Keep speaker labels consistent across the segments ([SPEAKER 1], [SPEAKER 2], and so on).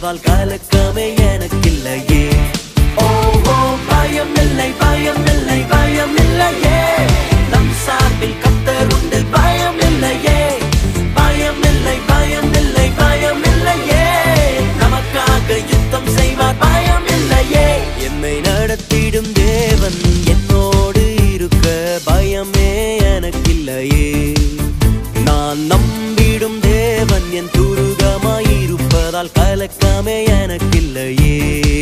[SPEAKER 1] இருப்பதால் கலக்கமே எனக்கில்லையே ஓ ஓ பயம் இல்லை பயம் இல்லை பயம் இல்லையே நம் சார்பில் கத்தர் உண்டு பயம் இல்லையே பயம் இல்லை பயம் இல்லை பயம் இல்லையே நமக்காக யுத்தம் செய்வார் பயம் இல்லையே என்னை நடத்திடும் தேவன் என்னோடு இருக்க பயமே எனக்கில்லையே நான் நம்பிடும் தேவன் என் துருகமாயிருப்பதால் கலக்கமே எனக்கில்லையே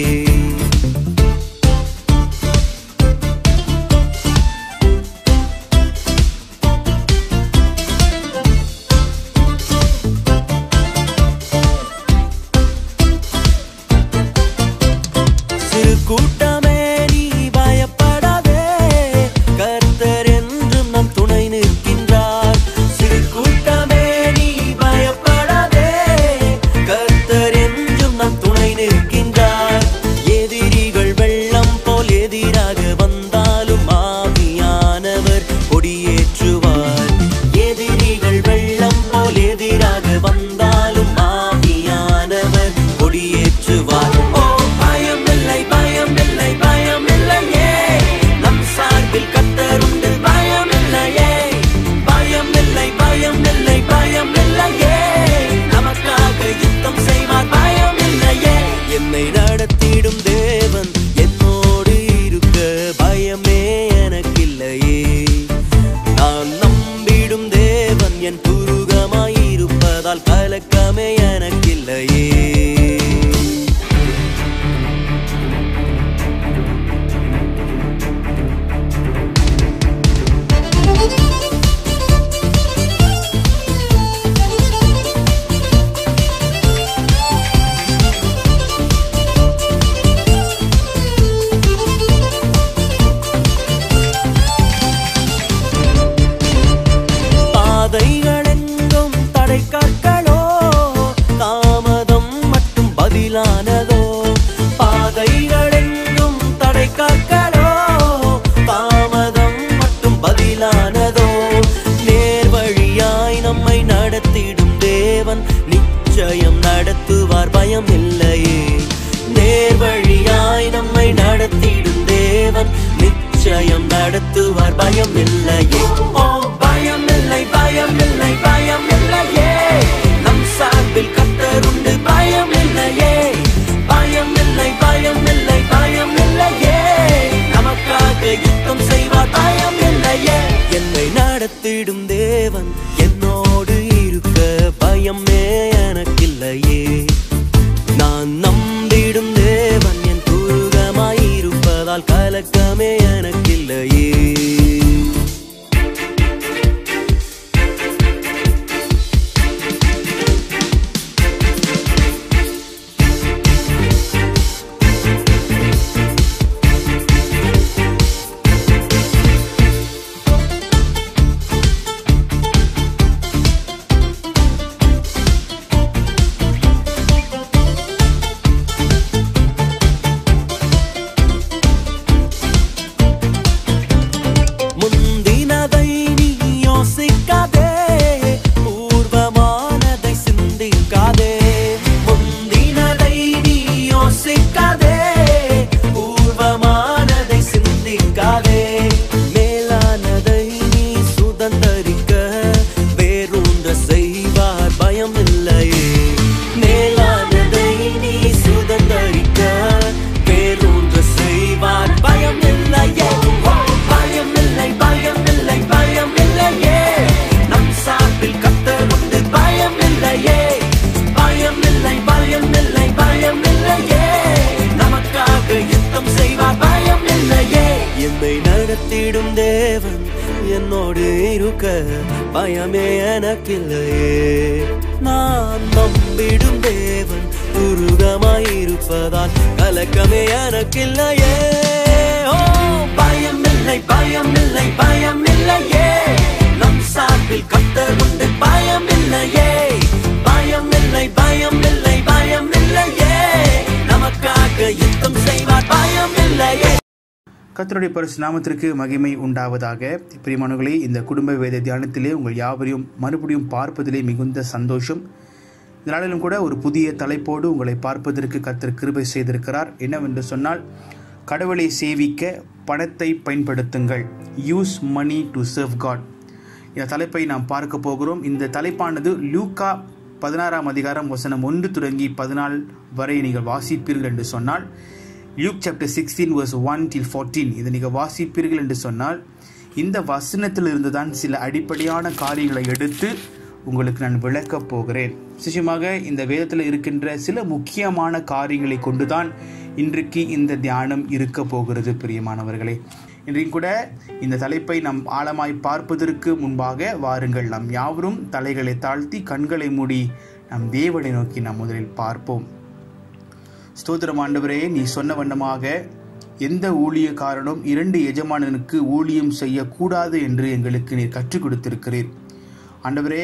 [SPEAKER 1] சிறு கூட்டமே நீ பயப்படாதே கர்த்தர் என்றும் நம் துணை நிற்கின்றார் சிறு கூட்டமே நீ பயப்படாதே கர்த்தர் என்றும் நம் துணை நிற்கின்றார் எதிரிகள் வெள்ளம் போல் எதிராக வந்தாலும் ஆவியானவர் கொடியேற்றுவார் எதிரிகள் வெள்ளம் போல் எதிராக வந்தாலும் ஆவியானவர் கொடியேற்றுவார் ஓ பயம் இல்லை பயம் இல்லை பயம் இல்லையே நம் சார்பில் கத்தர் உண்டு பயம் இல்லையே பயம் இல்லை பயம் இல்லை பயம் இல்லையே நமக்காக யுத்தம் செய்வார் பயம் இல்லையே என்னை நடத்திடும் தேவன் என்னோடு இருக்க பயமே எனக்கில்லையே நான் நம்பிடும் தேவன் என் துருகமாயிருப்பதால் கலக்கமே எனக்கில்லையே பாதைகளெங்கும் தடை கற்களோ தாமதம் மட்டும் பதிலானதோ பாதைகளெங்கும் தடை கற்களோ தாமதம் மட்டும் பதிலானதோ நேர் வழியாய் நம்மை நடத்திடும் தேவன் நிச்சயம் நடத்துவார் பயம் இல்லையே நேர் வழியாய் நம்மை நடத்திடும் தேவன் நிச்சயம் நடத்துவார் பயம் இல்லையே ஓ பயம் இல்லை பயம் இல்லை பயம் இல்லையே நம் சார்பில் கத்தர் உண்டு பயம் இல்லையே பயம் இல்லை பயம் இல்லை பயம் இல்லையே நமக்காக யுத்தம் செய்வார் பயம் இல்லையே என்னை நடத்திடும் தேவன் என்னோடு இருக்க பயமே எனக்கில்லையே நான் நம்பிடும் தேவன் என் துருகமாயிருப்பதால் கலக்கமே எனக்கில்லையே முந்தினதை நீ யோசிக்காதே பூர்வமானதை சிந்திக்காதே முந்தினதை நீ யோசிக்காதே பூர்வமானதை சிந்திக்காதே மேலானதை நீ சுதந்தரிக்க வேறொன்ற செய்வார் பயம் இல்லையே மேலானதை நீ சுதந்தரிக்க வேறொன்ற செய்வார் பயம் இல்லையே ஓ, பயம் இல்லை பயம் இல்லை பயம் இல்லையே நம் சார்பில் கத்தர் உண்டு பயம் இல்லையே பயம் இல்லை பயம் இல்லை பயம் இல்லையே நமக்காக யுத்தம் செய்வார் பயம் இல்லையே என்னை நடத்திடும் தேவன் என்னோடு இருக்க பயமே எனக்கில்லையே நான் நம்பிடும் தேவன் துருகமாயிருப்பதால் கலக்கமே எனக்கில்லையே ஓ பயம் இல்லை பயம் இல்லை பயம் இல்லையே நம் சார்பில் கத்தர் உண்டு பயம் இல்லையே பயம் இல்லை பயம் இல்லை பயம் இல்லையே நமக்காக யுத்தம் செய்வார் பயம் இல்லையே
[SPEAKER 2] கர்த்தருடைய பரிசு நாமத்திற்கு மகிமை உண்டாவதாக பிரியமானவர்களே இந்த குடும்ப வேத தியானத்திலே உங்கள் யாவரையும் மறுபடியும் பார்ப்பதிலே மிகுந்த சந்தோஷம் இந்த நாளிலும் கூட ஒரு புதிய தலைப்போடு உங்களை பார்ப்பதற்கு கர்த்தர் கிருபை செய்திருக்கிறார் என்னவென்று சொன்னால் கடவுளை சேவிக்க பணத்தை பயன்படுத்துங்கள் use money to serve God இந்த தலைப்பை நாம் பார்க்க போகிறோம் இந்த தலைப்பானது லூக்கா பதினாறாம் அதிகாரம் வசனம் ஒன்று தொடங்கி பதினாலு வரை நீங்கள் வாசிப்பீர்கள் என்று சொன்னால் Luke chapter sixteen verse one till fourteen இதை நீங்கள் வாசிப்பீர்கள் என்று சொன்னால் இந்த வசனத்திலிருந்து தான் சில அடிப்படையான காரியங்களை எடுத்து உங்களுக்கு நான் விளக்கப் போகிறேன் விசேஷமாக இந்த வேதத்தில் இருக்கின்ற சில முக்கியமான காரியங்களை கொண்டுதான் இன்றைக்கு இந்த தியானம் இருக்க போகிறது பிரியமானவர்களே இன்றையும் கூட இந்த தலைப்பை நாம் ஆழமாய் பார்ப்பதற்கு முன்பாக வாருங்கள் நாம் யாவரும் தலைகளை தாழ்த்தி கண்களை மூடி நம் தேவனை நோக்கி நாம் முதலில் பார்ப்போம் ஸ்தோத்திரம் ஆண்டவரே நீ சொன்ன வண்ணமாக எந்த ஊழியக்காரனும் இரண்டு எஜமானனுக்கு ஊழியம் செய்யக்கூடாது என்று எங்களுக்கு நீர் கற்றுக் கொடுத்திருக்கிறீர் ஆண்டவரே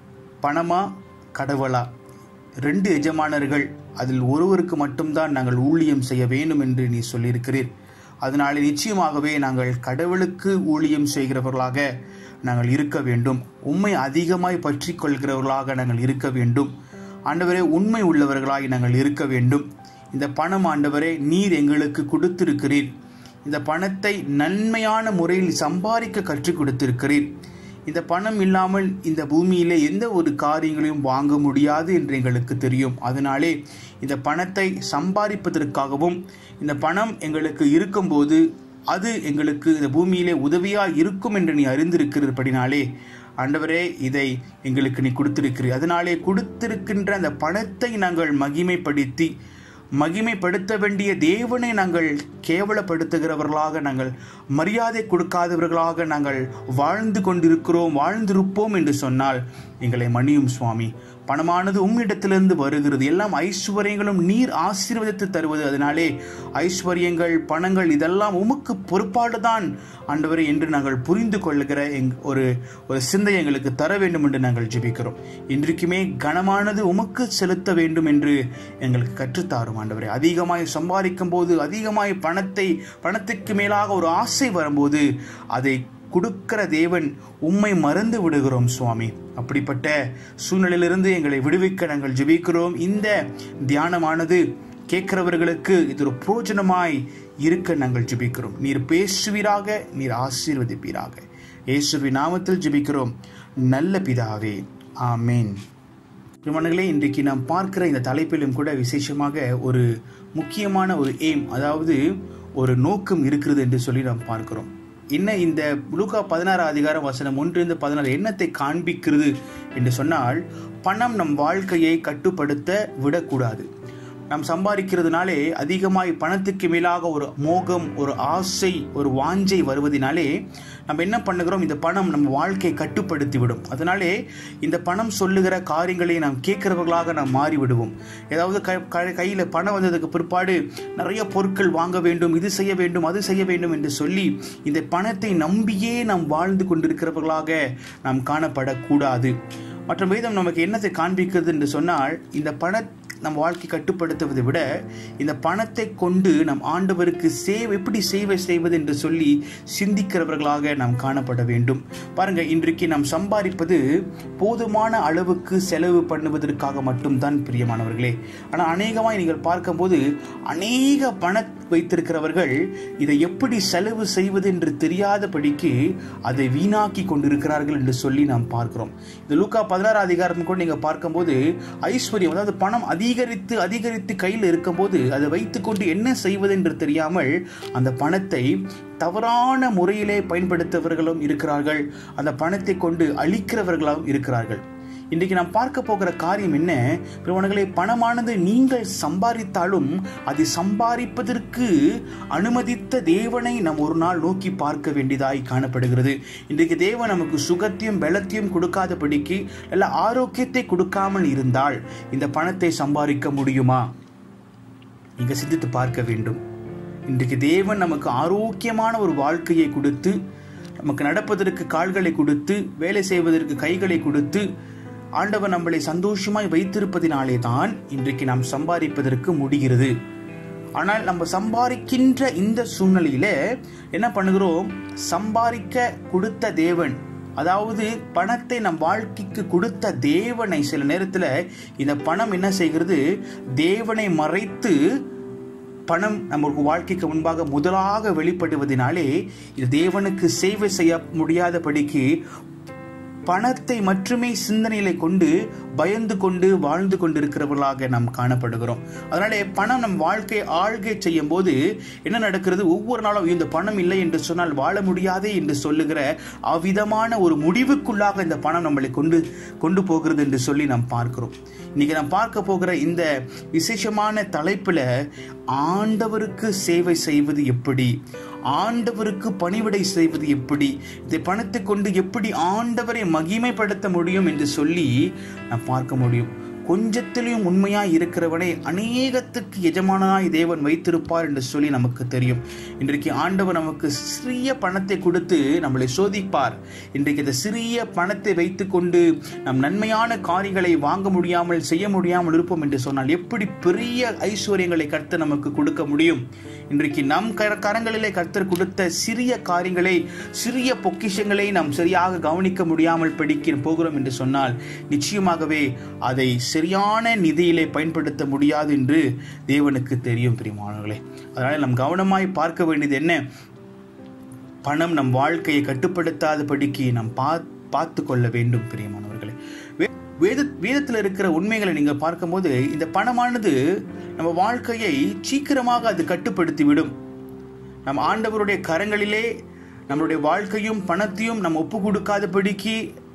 [SPEAKER 2] பணமா கடவுளா ரெண்டு எஜமானர்கள் அதில் ஒருவருக்கு மட்டும்தான் நாங்கள் ஊழியம் செய்ய வேண்டும் என்று நீ சொல்லியிருக்கிறீர் அதனாலே நிச்சயமாகவே நாங்கள் கடவுளுக்கு ஊழியம் செய்கிறவர்களாக நாங்கள் இருக்க வேண்டும் உண்மை அதிகமாய் பற்றி கொள்கிறவர்களாக நாங்கள் இருக்க வேண்டும் ஆண்டவரே உண்மை உள்ளவர்களாய் நாங்கள் இருக்க வேண்டும் இந்த பணம் ஆண்டவரே நீர் எங்களுக்கு கொடுத்திருக்கிறீர் இந்த பணத்தை நன்மையான முறையில் சம்பாதிக்க கற்றுக் கொடுத்திருக்கிறீர் இந்த பணம் இல்லாமல் இந்த பூமியிலே எந்த ஒரு காரியங்களையும் வாங்க முடியாது என்று எங்களுக்கு தெரியும் அதனாலே இந்த பணத்தை சம்பாதிப்பதற்காகவும் இந்த பணம் எங்களுக்கு இருக்கும்போது அது எங்களுக்கு இந்த பூமியிலே உதவியாக இருக்கும் என்று நீ அறிந்திருக்கிறபடினாலே ஆண்டவரே இதை எங்களுக்கு நீ கொடுத்திருக்கிறீர் அதனாலே கொடுத்திருக்கின்ற அந்த பணத்தை நாங்கள் மகிமைப்படுத்தி மகிமைப்படுத்த வேண்டிய தேவனை நாங்கள் கேவலப்படுத்துகிறவர்களாக நாங்கள் மரியாதை கொடுக்காதவர்களாக நாங்கள் வாழ்ந்து கொண்டிருக்கிறோம் வாழ்ந்திருப்போம் என்று சொன்னால் எங்களை மன்னியும் சுவாமி பணமானது உம்மிடத்திலிருந்து வருகிறது எல்லாம் ஐஸ்வர்யங்களும் நீர் ஆசீர்வதித்து தருவது அதனாலே ஐஸ்வர்யங்கள் பணங்கள் இதெல்லாம் உமக்கு பொறுப்பாடுதான் ஆண்டவரே என்று நாங்கள் புரிந்து கொள்ளுகிற எங் ஒரு ஒரு சிந்தை எங்களுக்கு தர வேண்டும் என்று நாங்கள் ஜெபிக்கிறோம் இன்றைக்குமே கனமானது உமக்கு செலுத்த வேண்டும் என்று எங்களுக்கு கற்றுத்தாரும் ஆண்டவரே அதிகமாய் சம்பாதிக்கும் போது அதிகமாய் பணத்தை பணத்துக்கு மேலாக ஒரு ஆசை வரும்போது அதை கொடுக்கிற தேவன் உம்மை மறந்து விடுகிறோம் சுவாமி அப்படிப்பட்ட சூழ்நிலையிலிருந்து எங்களை விடுவிக்க நாங்கள் ஜெபிக்கிறோம் இந்த தியானமானது கேட்கிறவர்களுக்கு இது ஒரு புரோஜனமாய் இருக்க நாங்கள் ஜெபிக்கிறோம் நீர் பேசுவீராக நீர் ஆசீர்வதிப்பீராக இயேசுவி நாமத்தில் ஜெபிக்கிறோம் நல்ல பிதாவே ஆமேன் திருமணங்களே இன்றைக்கு நாம் பார்க்கிற இந்த தலைப்பிலும் கூட விசேஷமாக ஒரு முக்கியமான ஒரு எய்ம் அதாவது ஒரு நோக்கம் இருக்கிறது என்று சொல்லி நாம் பார்க்கிறோம் என்ன இந்த லூகா பதினாறு அதிகாரம் வசனம் ஒன்றிலிருந்து பதினாறு எண்ணத்தை காண்பிக்கிறது என்று சொன்னால் பணம் நம் வாழ்க்கையை கட்டுப்படுத்த விடக்கூடாது நாம் சம்பாதிக்கிறதுனாலே அதிகமாய் பணத்துக்கு மேலாக ஒரு மோகம் ஒரு ஆசை ஒரு வாஞ்சை வருவதனாலே நம்ம என்ன பண்ணுகிறோம் இந்த பணம் நம்ம வாழ்க்கையை கட்டுப்படுத்தி விடும் அதனாலே இந்த பணம் சொல்லுகிற காரியங்களை நாம் கேட்கிறவர்களாக நாம் மாறிவிடுவோம் ஏதாவது க கையில் பணம் வந்ததுக்கு பிற்பாடு நிறைய பொருட்கள் வாங்க வேண்டும் இது செய்ய வேண்டும் அது செய்ய வேண்டும் என்று சொல்லி இந்த பணத்தை நம்பியே நாம் வாழ்ந்து கொண்டிருக்கிறவர்களாக நாம் காணப்படக்கூடாது மற்றும் வேதம் நமக்கு என்னத்தை காண்பிக்கிறது என்று சொன்னால் இந்த பண நம் வாழ்க்கை கட்டுப்படுத்துவதை விட இந்த பணத்தை கொண்டு நம் ஆண்டவருக்கு சேவை எப்படி சேவை செய்வது என்று சொல்லி சிந்திக்கிறவர்களாக நாம் காணப்பட வேண்டும் பாருங்க இன்றைக்கு நாம் சம்பாதிப்பது போதுமான அளவுக்கு செலவு பண்ணுவதற்காக மட்டும்தான் பிரியமானவர்களே ஆனால் அநேகமாய் நீங்கள் பார்க்கும்போது அநேக பண வைத்திருக்கிறவர்கள் இதை எப்படி செலவு செய்வது என்று தெரியாதபடிக்கு அதை வீணாக்கி கொண்டிருக்கிறார்கள் என்று சொல்லி நாம் பார்க்கிறோம் இந்த லூக்கா பதினாறு அதிகாரம் கூட நீங்கள் பார்க்கும்போது ஐஸ்வர்யம் அதாவது பணம் அதிகரித்து அதிகரித்து கையில் இருக்கும்போது அதை வைத்துக்கொண்டு என்ன செய்வது என்று தெரியாமல் அந்த பணத்தை தவறான முறையிலே பயன்படுத்தவர்களும் இருக்கிறார்கள் அந்த பணத்தை கொண்டு அழிக்கிறவர்களும் இருக்கிறார்கள் இன்றைக்கு நாம் பார்க்க போகிற காரியம் என்ன பிறவனங்களே பணமானது நீங்கள் சம்பாதித்தாலும் அதை சம்பாதிப்பதற்கு அனுமதித்த தேவனை நாம் ஒரு நாள் நோக்கி பார்க்க வேண்டியதாய் காணப்படுகிறது இன்றைக்கு தேவன் நமக்கு சுகத்தையும் பலத்தையும் கொடுக்காதபடிக்கு நல்ல ஆரோக்கியத்தை கொடுக்காமல் இருந்தால் இந்த பணத்தை சம்பாதிக்க முடியுமா இங்க சிந்தித்து பார்க்க வேண்டும் இன்றைக்கு தேவன் நமக்கு ஆரோக்கியமான ஒரு வாழ்க்கையை கொடுத்து நமக்கு நடப்பதற்கு கால்களை கொடுத்து வேலை செய்வதற்கு கைகளை கொடுத்து ஆண்டவர் நம்மளை சந்தோஷமாய் வைத்திருப்பதினாலே தான் இன்றைக்கு நாம் சம்பாதிப்பதற்கு முடிகிறது ஆனால் நம்ம சம்பாதிக்கின்ற இந்த சூழ்நிலையில என்ன பண்ணுகிறோம் சம்பாதிக்க கொடுத்த தேவன் அதாவது பணத்தை நம் வாழ்க்கைக்கு கொடுத்த தேவனை சில நேரத்தில் இந்த பணம் என்ன செய்கிறது தேவனை மறைத்து பணம் நமக்கு வாழ்க்கைக்கு முன்பாக முதலாக வெளிப்படுவதனாலே இது தேவனுக்கு சேவை செய்ய முடியாதபடிக்கு பணத்தை மட்டுமே சிந்தனையில கொண்டு பயந்து கொண்டு வாழ்ந்து கொண்டிருக்கிறவர்களாக நாம் காணப்படுகிறோம் அதனாலே பணம் நம் வாழ்க்கை ஆழ்கை செய்யும் போது என்ன நடக்கிறது ஒவ்வொரு நாளும் இந்த பணம் இல்லை என்று சொன்னால் வாழ முடியாதே என்று சொல்லுகிற அவ்விதமான ஒரு முடிவுக்குள்ளாக இந்த பணம் நம்மளை கொண்டு கொண்டு போகிறது என்று சொல்லி நாம் பார்க்கிறோம் இன்னைக்கு நாம் பார்க்க போகிற இந்த விசேஷமான தலைப்புல ஆண்டவருக்கு சேவை செய்வது எப்படி ஆண்டவருக்கு பணிவிடை செய்வது எப்படி இதை பணத்தை கொண்டு எப்படி ஆண்டவரை மகிமைப்படுத்த முடியும் என்று சொல்லி நான் பார்க்க முடியும் கொஞ்சத்திலையும் உண்மையாய் இருக்கிறவனை அநேகத்துக்கு எஜமானனாய் தேவன் வைத்திருப்பார் என்று சொல்லி நமக்கு தெரியும் இன்றைக்கு ஆண்டவர் நமக்கு சிறிய பணத்தை கொடுத்து நம்மளை சோதிப்பார் இன்றைக்கு இந்த சிறிய பணத்தை வைத்துக்கொண்டு நம் நன்மையான காரியங்களை வாங்க முடியாமல் செய்ய முடியாமல் இருப்போம் என்று சொன்னால் எப்படி பெரிய ஐஸ்வர்யங்களை கர்த்தர் நமக்கு கொடுக்க முடியும் இன்றைக்கு நம் கர- கரங்களிலே கர்த்தர் கொடுத்த சிறிய காரியங்களை சிறிய பொக்கிஷங்களை நாம் சரியாக கவனிக்க முடியாமல் படிக்க போகிறோம் என்று சொன்னால் நிச்சயமாகவே அதை சரியான நிதியிலே பயன்படுத்த முடியாது என்று தேவனுக்கு தெரியும் பிரியமானவர்களே அதனால் நாம் கவனமாய் பார்க்க வேண்டியது என்ன பணம் நம் வாழ்க்கையை கட்டுப்படுத்தாதபடிக்கு நாம் பா பார்த்து கொள்ள வேண்டும் பிரியமானவர்களே வே- வேத வேதத்தில் இருக்கிற உண்மைகளை நீங்கள் பார்க்கும்போது இந்த பணமானது நம்ம வாழ்க்கையை சீக்கிரமாக அது கட்டுப்படுத்தி விடும் நம் ஆண்டவருடைய கரங்களிலே நம்மளுடைய வாழ்க்கையும் பணத்தையும் நம்ம ஒப்பு கொடுக்காதபடிக்கு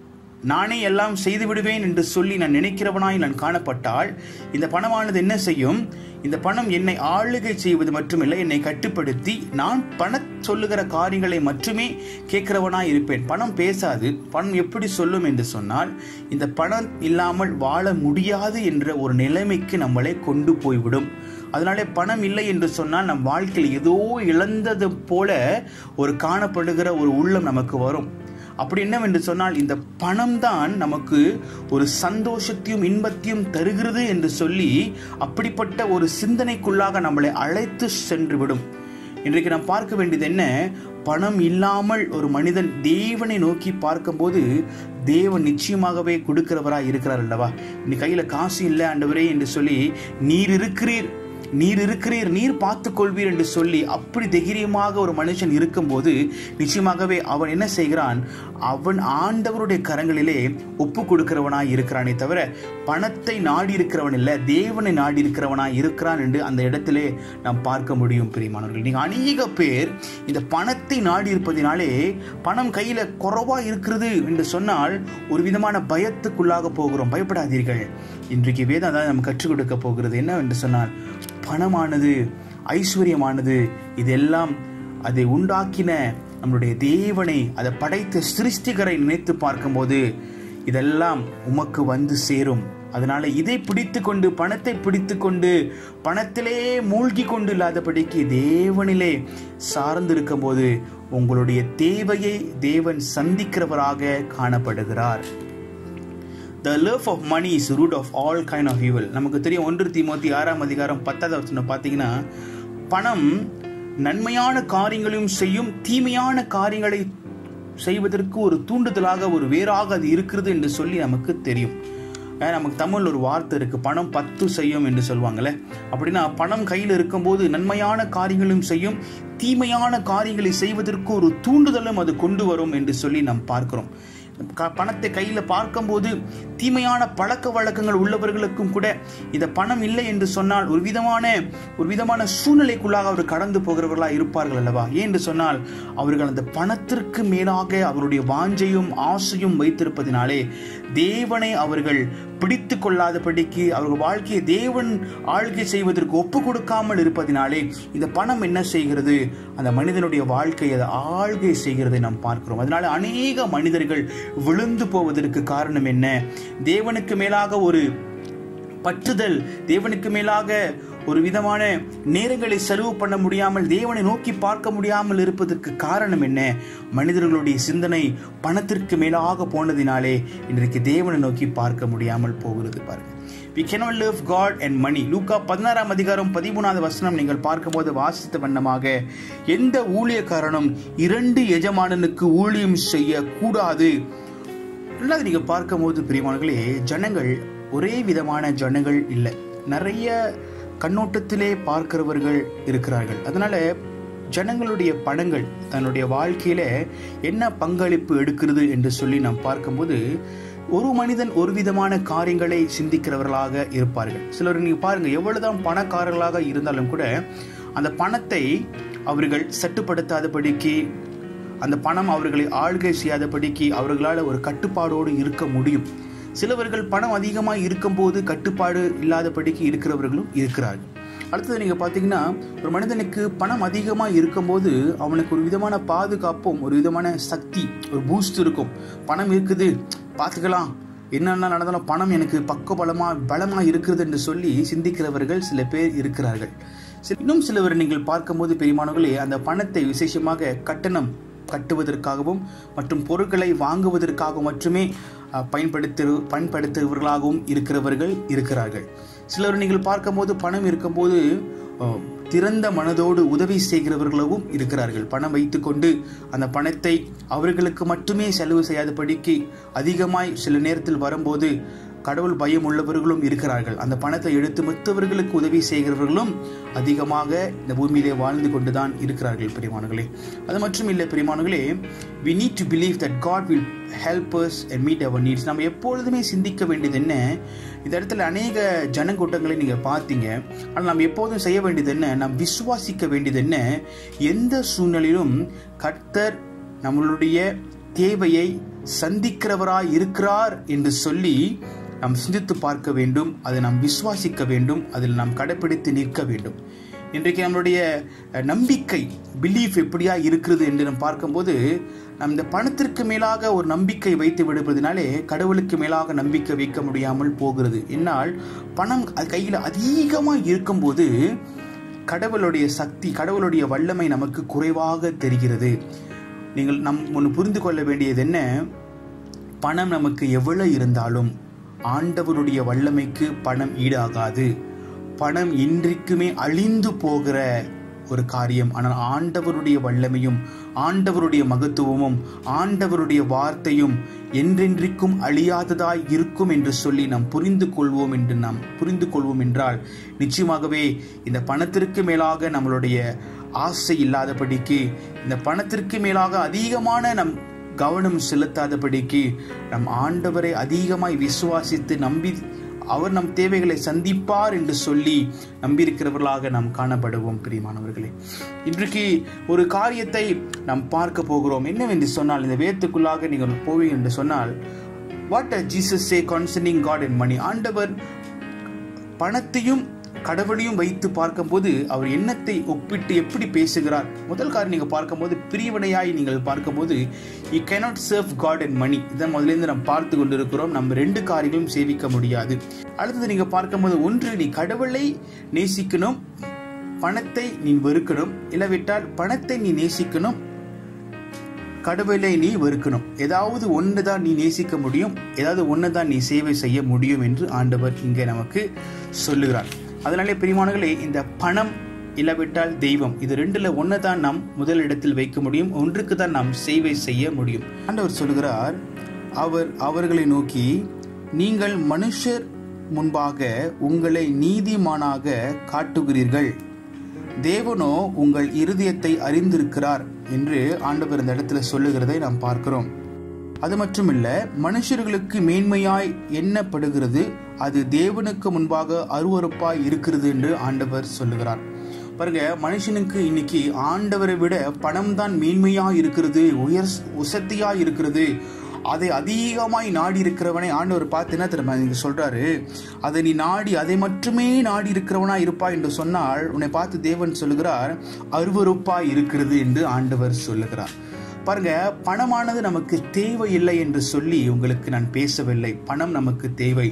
[SPEAKER 2] நானே எல்லாம் செய்து விடுவேன் என்று சொல்லி நான் நினைக்கிறவனாய் நான் காணப்பட்டால் இந்த பணமானது என்ன செய்யும் இந்த பணம் என்னை ஆளுகை செய்வது மட்டுமில்லை என்னை கட்டுப்படுத்தி நான் பண சொல்லுகிற காரியங்களை மட்டுமே கேட்கிறவனாய் இருப்பேன் பணம் பேசாது பணம் எப்படி சொல்லும் என்று சொன்னால் இந்த பணம் இல்லாமல் வாழ முடியாது என்ற ஒரு நிலைமைக்கு நம்மளை கொண்டு போய்விடும் அதனாலே பணம் இல்லை என்று சொன்னால் நம் வாழ்க்கையில் ஏதோ இழந்தது போல ஒரு காணப்படுகிற ஒரு உள்ளம் நமக்கு வரும் அப்படி என்னவென்று சொன்னால் இந்த பணம் தான் நமக்கு ஒரு சந்தோஷத்தையும் இன்பத்தையும் தருகிறது என்று சொல்லி அப்படிப்பட்ட ஒரு சிந்தனைக்குள்ளாக நம்மளை அழைத்து சென்று விடும் இன்றைக்கு நாம் பார்க்க வேண்டியது என்ன பணம் இல்லாமல் ஒரு மனிதன் தேவனை நோக்கி பார்க்கும்போது தேவன் நிச்சயமாகவே கொடுக்கிறவராய் இருக்கிறார் அல்லவா இன்னைக்கு கையில காசு இல்லை ஆண்டவரே என்று சொல்லி நீர் இருக்கிறீர் நீர் இருக்கிறீர் நீர் பார்த்துக் கொள்வீர் என்று சொல்லி அப்படி தைரியமாக ஒரு மனுஷன் இருக்கும்போது நிச்சயமாகவே அவன் என்ன செய்கிறான் அவன் ஆண்டவருடைய கரங்களிலே ஒப்பு கொடுக்கிறவனாய் இருக்கிறானே தவிர பணத்தை நாடி இருக்கிறவன் இல்லை தேவனை நாடி இருக்கிறவனாய் இருக்கிறான் என்று அந்த இடத்திலே நாம் பார்க்க முடியும் பிரியமானவர்கள் நீங்க அநேக பேர் இந்த பணத்தை நாடி இருப்பதினாலே பணம் கையில குறைவா இருக்கிறது என்று சொன்னால் ஒரு விதமான பயத்துக்குள்ளாக போகிறோம் பயப்படாதீர்கள் இன்றைக்கு வேதம் அதான் நம்ம கற்றுக் கொடுக்க போகிறது என்னவென்று சொன்னால் பணமானது ஐஸ்வர்யமானது இதெல்லாம் அதை உண்டாக்கின நம்முடைய தேவனை அதை படைத்த சிருஷ்டிகரை நினைத்து பார்க்கும்போது இதெல்லாம் உமக்கு வந்து சேரும் அதனால இதை பிடித்து கொண்டு பணத்தை பிடித்து கொண்டு பணத்திலே மூழ்கி கொண்டு இல்லாதபடிக்கு தேவனிலே சார்ந்து இருக்கும்போது உங்களுடைய தேவையை தேவன் சந்திக்கிறவராக காணப்படுகிறார் the love of money is root of all kind of evil நமக்கு தெரியும் ஒன்று தீமோத்தி ஆறாம் அதிகாரம் பத்தாவது வசனம் பார்த்தீங்கன்னா பணம் நன்மையான காரியங்களையும் செய்யும் தீமையான காரியங்களை செய்வதற்கு ஒரு தூண்டுதலாக ஒரு வேறாக அது இருக்கிறது என்று சொல்லி நமக்கு தெரியும் அஹ் நமக்கு தமிழ் ஒரு வார்த்தை இருக்கு பணம் பத்து செய்யும் என்று சொல்லுவாங்கல்ல அப்படின்னா பணம் கையில் இருக்கும்போது நன்மையான காரியங்களும் செய்யும் தீமையான காரியங்களை செய்வதற்கு ஒரு தூண்டுதலும் அது கொண்டு வரும் என்று சொல்லி நாம் பார்க்கிறோம் க- பணத்தை கையில் பார்க்கும்போது தீமையான பழக்க வழக்கங்கள் உள்ளவர்களுக்கும் கூட இந்த பணம் இல்லை என்று சொன்னால் ஒரு விதமான ஒரு விதமான சூழ்நிலைக்குள்ளாக அவர் கடந்து போகிறவர்களா இருப்பார்கள் அல்லவா ஏன் என்று சொன்னால் அவர்கள் அந்த பணத்திற்கு மேலாக அவருடைய வாஞ்சையும் ஆசையும் வைத்திருப்பதினாலே தேவனை அவர்கள் பிடித்து கொள்ளாதபடிக்கு அவர்கள் வாழ்க்கையை தேவன் ஆள்கை செய்வதற்கு ஒப்பு கொடுக்காமல் இருப்பதினாலே இந்த பணம் என்ன செய்கிறது அந்த மனிதனுடைய வாழ்க்கையை அதை ஆள்கை செய்கிறதை நாம் பார்க்கிறோம் அதனால அநேக மனிதர்கள் விழுந்து போவதற்கு காரணம் என்ன தேவனுக்கு மேலாக ஒரு பற்றுதல் தேவனுக்கு மேலாக ஒரு விதமான நேரங்களை செலவு பண்ண முடியாமல் தேவனை நோக்கி பார்க்க முடியாமல் இருப்பதற்கு காரணம் என்ன மனிதர்களுடைய சிந்தனை பணத்திற்கு மேலாக போனதினாலே இன்றைக்கு தேவனை நோக்கி பார்க்க முடியாமல் போகிறது பாருங்க we cannot live God and money லூக்கா பதினாறாம் அதிகாரம் பதிமூணாவது வசனம் நீங்கள் பார்க்கும்போது வாசித்த வண்ணமாக எந்த ஊழியக்காரனும் இரண்டு எஜமானனுக்கு ஊழியம் செய்ய கூடாது ரெண்டாவது நீங்கள் பார்க்கும்போது பிரியமானங்களே ஜனங்கள் ஒரே விதமான ஜனங்கள் இல்லை நிறைய கண்ணோட்டத்திலே பார்க்கிறவர்கள் இருக்கிறார்கள் அதனால ஜனங்களுடைய பணங்கள் தன்னுடைய வாழ்க்கையில என்ன பங்களிப்பு எடுக்கிறது என்று சொல்லி நாம் பார்க்கும்போது ஒரு மனிதன் ஒரு விதமான காரியங்களை சிந்திக்கிறவர்களாக இருப்பார்கள் சிலர் நீங்க பாருங்க எவ்வளவுதான் பணக்காரர்களாக இருந்தாலும் கூட அந்த பணத்தை அவர்கள் சட்டுப்படுத்தாதபடிக்கு அந்த பணம் அவர்களை ஆள்கை செய்யாதபடிக்கு அவர்களால் ஒரு கட்டுப்பாடோடு இருக்க முடியும் சிலவர்கள் பணம் அதிகமாக இருக்கும்போது கட்டுப்பாடு இல்லாதபடிக்கு இருக்கிறவர்களும் இருக்கிறார்கள் அடுத்தது நீங்கள் பார்த்தீங்கன்னா ஒரு மனிதனுக்கு பணம் அதிகமாக இருக்கும்போது அவனுக்கு ஒரு விதமான பாதுகாப்பும் ஒரு விதமான சக்தி ஒரு பூஸ்ட் இருக்கும் பணம் இருக்குது பார்த்துக்கலாம் என்னென்ன நடந்தாலும் பணம் எனக்கு பக்க பலமா பலமா இருக்கிறது என்று சொல்லி சிந்திக்கிறவர்கள் சில பேர் இருக்கிறார்கள் சி- இன்னும் சிலவர் நீங்கள் பார்க்கும்போது பெரியமானவர்களே அந்த பணத்தை விசேஷமாக கட்டணம் கட்டுவதற்காகவும் மற்றும் பொருட்களை வாங்குவதற்காக மட்டுமே அஹ், பயன்படுத்து பயன்படுத்துபவர்களாகவும் இருக்கிறவர்கள் இருக்கிறார்கள் சிலர் நீங்கள் பார்க்கும்போது பணம் இருக்கும்போது அஹ், திறந்த மனதோடு உதவி செய்கிறவர்களாகவும் இருக்கிறார்கள் பணம் வைத்துக்கொண்டு அந்த பணத்தை அவர்களுக்கு மட்டுமே செலவு செய்யாதபடிக்கு அதிகமாய் சில நேரத்தில் வரும்போது கடவுள் பயம் உள்ளவர்களும் இருக்கிறார்கள் அந்த பணத்தை எடுத்து மற்றவர்களுக்கு உதவி செய்கிறவர்களும் அதிகமாக இந்த பூமியிலே வாழ்ந்து கொண்டுதான் இருக்கிறார்கள் பிரிமானங்களே அது மட்டும் இல்லை பிரிமானங்களே we need to believe that god will help us and meet our needs நம்ம எப்பொழுதுமே சிந்திக்க வேண்டியது என்ன இந்த இடத்துல அநேக ஜனக்கூட்டங்களை நீங்க பார்த்தீங்க ஆனால் நாம் எப்போதும் செய்ய வேண்டியது என்ன நாம் விசுவாசிக்க வேண்டியது என்ன எந்த சூழ்நிலையிலும் கர்த்தர் நம்மளுடைய தேவையை சந்திக்கிறவராய் இருக்கிறார் என்று சொல்லி நாம் சிந்தித்து பார்க்க வேண்டும் அதை நாம் விசுவாசிக்க வேண்டும் அதில் நாம் கடைப்பிடித்து நிற்க வேண்டும் இன்றைக்கு நம்மளுடைய அஹ், நம்பிக்கை பிலீஃப் எப்படியா இருக்கிறது என்று நாம் பார்க்கும்போது நாம் இந்த பணத்திற்கு மேலாக ஒரு நம்பிக்கை வைத்து விடுவதனாலே கடவுளுக்கு மேலாக நம்பிக்கை வைக்க முடியாமல் போகிறது என்னால் பணம் அது கையில் அதிகமாக இருக்கும்போது கடவுளுடைய சக்தி கடவுளுடைய வல்லமை நமக்கு குறைவாக தெரிகிறது நீங்கள் நம் ஒன்று புரிந்து கொள்ள வேண்டியது என்ன பணம் நமக்கு எவ்வளவு இருந்தாலும் ஆண்டவருடைய வல்லமைக்கு பணம் ஈடாகாது பணம் இன்றைக்குமே அழிந்து போகிற ஒரு காரியம் ஆனால் ஆண்டவருடைய வல்லமையும் ஆண்டவருடைய மகத்துவமும் ஆண்டவருடைய வார்த்தையும் என்றென்றைக்கும் அழியாததாய் இருக்கும் என்று சொல்லி நாம் புரிந்து கொள்வோம் என்று நாம் புரிந்து கொள்வோம் என்றால் நிச்சயமாகவே இந்த பணத்திற்கு மேலாக நம்மளுடைய ஆசை இல்லாதபடிக்கு இந்த பணத்திற்கு மேலாக அதிகமான நம் கவனம் செலுத்தாதபடிக்கு நம் ஆண்டவரை அதிகமாய் விசுவாசித்து நம்பி அவர் நம் தேவைகளை சந்திப்பார் என்று சொல்லி நம்பியிருக்கிறவர்களாக நாம் காணப்படுவோம் பிரியமானவர்களே இன்றைக்கு ஒரு காரியத்தை நாம் பார்க்க போகிறோம் என்னவென்று சொன்னால் இந்த வேதத்துக்குள்ளாக நீங்கள் போவீங்க என்று சொன்னால் what Jesus say concerning God and money ஆண்டவர் பணத்தையும் கடவுளையும் வைத்து பார்க்கும்போது அவர் எண்ணத்தை ஒப்பிட்டு எப்படி பேசுகிறார் முதல் காரியம் நீங்க பார்க்கும்போது பிரிவினையாய் நீங்கள் பார்க்கும்போது you cannot serve God and money இதை முதலிருந்து நாம் பார்த்து கொண்டிருக்கிறோம் நம்ம ரெண்டு காரியங்களும் சேவிக்க முடியாது அடுத்தது நீங்க பார்க்கும்போது ஒன்று நீ கடவுளை நேசிக்கணும் பணத்தை நீ வெறுக்கணும் இல்லாவிட்டால் பணத்தை நீ நேசிக்கணும் கடவுளை நீ வெறுக்கணும் ஏதாவது ஒன்று தான் நீ நேசிக்க முடியும் ஏதாவது ஒன்று தான் நீ சேவை செய்ய முடியும் என்று ஆண்டவர் இங்கே நமக்கு சொல்லுகிறார் அதனாலே பிரிமானங்களே இந்த பணம் இல்லாவிட்டால் தெய்வம் இது ரெண்டுல ஒன்று தான் நாம் முதல் இடத்தில் வைக்க முடியும் ஒன்றுக்கு தான் நாம் சேவை செய்ய முடியும் ஆண்டவர் சொல்லுகிறார் அவர் அவர்களை நோக்கி நீங்கள் மனுஷர் முன்பாக உங்களை நீதிமானாக காட்டுகிறீர்கள் தேவனோ உங்கள் இருதயத்தை அறிந்திருக்கிறார் என்று ஆண்டவர் இந்த இடத்துல சொல்லுகிறதை நாம் பார்க்கிறோம் அது மட்டுமில்ல மனுஷர்களுக்கு மேன்மையாய் எண்ணப்படுகிறது அது தேவனுக்கு முன்பாக அருவருப்பாய் இருக்கிறது என்று ஆண்டவர் சொல்லுகிறார் பாருங்க மனுஷனுக்கு இன்னைக்கு ஆண்டவரை விட பணம் தான் மேன்மையா இருக்கிறது உயர் உசத்தியா இருக்கிறது அதை அதிகமாய் நாடி இருக்கிறவனை ஆண்டவர் பார்த்து என்ன தெரியுமா நீங்க சொல்றாரு அதை நீ நாடி அதை மட்டுமே நாடி இருக்கிறவனா இருப்பா என்று சொன்னால் உன்னை பார்த்து தேவன் சொல்லுகிறார் அருவருப்பாய் இருக்கிறது என்று ஆண்டவர் சொல்லுகிறார் பாருங்க பணமானது நமக்கு தேவையில்லை என்று சொல்லி உங்களுக்கு நான் பேசவில்லை பணம் நமக்கு தேவை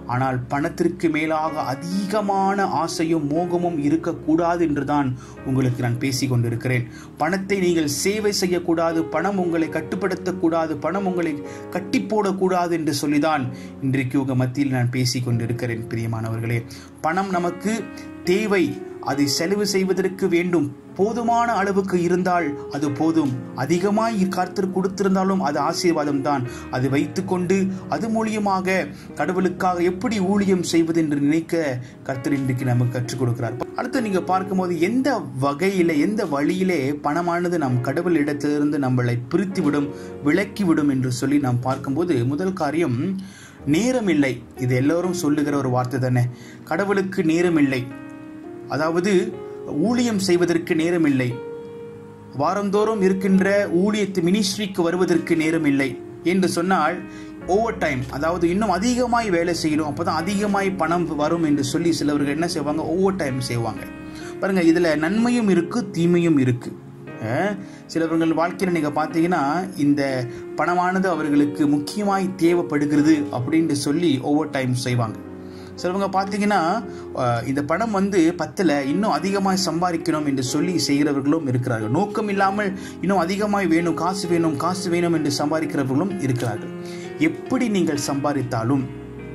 [SPEAKER 2] ஆனால் பணத்திற்கு மேலாக அதிகமான ஆசையும் மோகமும் இருக்கக்கூடாது என்றுதான் உங்களுக்கு நான் பேசி கொண்டிருக்கிறேன் பணத்தை நீங்கள் சேவை செய்யக்கூடாது பணம் உங்களை கட்டுப்படுத்தக்கூடாது பணம் உங்களை கட்டி போடக்கூடாது என்று சொல்லிதான் இன்றைக்கு உங்கள் மத்தியில் நான் பேசி கொண்டிருக்கிறேன் பிரியமானவர்களே பணம் நமக்கு தேவை அதை செலவு செய்வதற்கு வேண்டும் போதுமான அளவுக்கு இருந்தால் அது போதும் அதிகமாய் கர்த்தர் கொடுத்திருந்தாலும் அது ஆசீர்வாதம் தான் அதை வைத்துக்கொண்டு அது மூலியமாக கடவுளுக்காக எப்படி ஊழியம் செய்வது என்று நினைக்க கர்த்தர் இன்றைக்கு நமக்கு கற்றுக் கொடுக்கிறார் அடுத்து நீங்க பார்க்கும்போது எந்த வகையில எந்த வழியிலே பணமானது நம் கடவுள் இடத்திலிருந்து நம்மளை பிரித்துவிடும் விலக்கிவிடும் என்று சொல்லி நாம் பார்க்கும்போது முதல் காரியம் நேரம் இல்லை இது எல்லோரும் சொல்லுகிற ஒரு வார்த்தை தானே கடவுளுக்கு நேரம் இல்லை அதாவது ஊழியம் செய்வதற்கு நேரம் இல்லை வாரந்தோறும் இருக்கின்ற ஊழியத்து மினிஸ்ட்ரிக்கு வருவதற்கு நேரம் இல்லை என்று சொன்னால் ஓவர் டைம் அதாவது இன்னும் அதிகமாய் வேலை செய்யணும் அப்பதான் அதிகமாய் பணம் வரும் என்று சொல்லி சிலவர்கள் என்ன செய்வாங்க ஓவர் டைம் செய்வாங்க பாருங்க இதுல நன்மையும் இருக்கு தீமையும் இருக்கு அஹ், சிலவர்கள் வாழ்க்கையில் நீங்க பார்த்தீங்கன்னா இந்த பணமானது அவர்களுக்கு முக்கியமாய் தேவைப்படுகிறது அப்படின்னு சொல்லி ஓவர் டைம் செய்வாங்க சிலவங்க பார்த்தீங்கன்னா அஹ், இந்த பணம் வந்து பத்தில் இன்னும் அதிகமாக சம்பாதிக்கணும் என்று சொல்லி செய்கிறவர்களும் இருக்கிறார்கள் நோக்கம் இல்லாமல் இன்னும் அதிகமாக வேணும் காசு வேணும் காசு வேணும் என்று சம்பாதிக்கிறவர்களும் இருக்கிறார்கள் எப்படி நீங்கள் சம்பாதித்தாலும்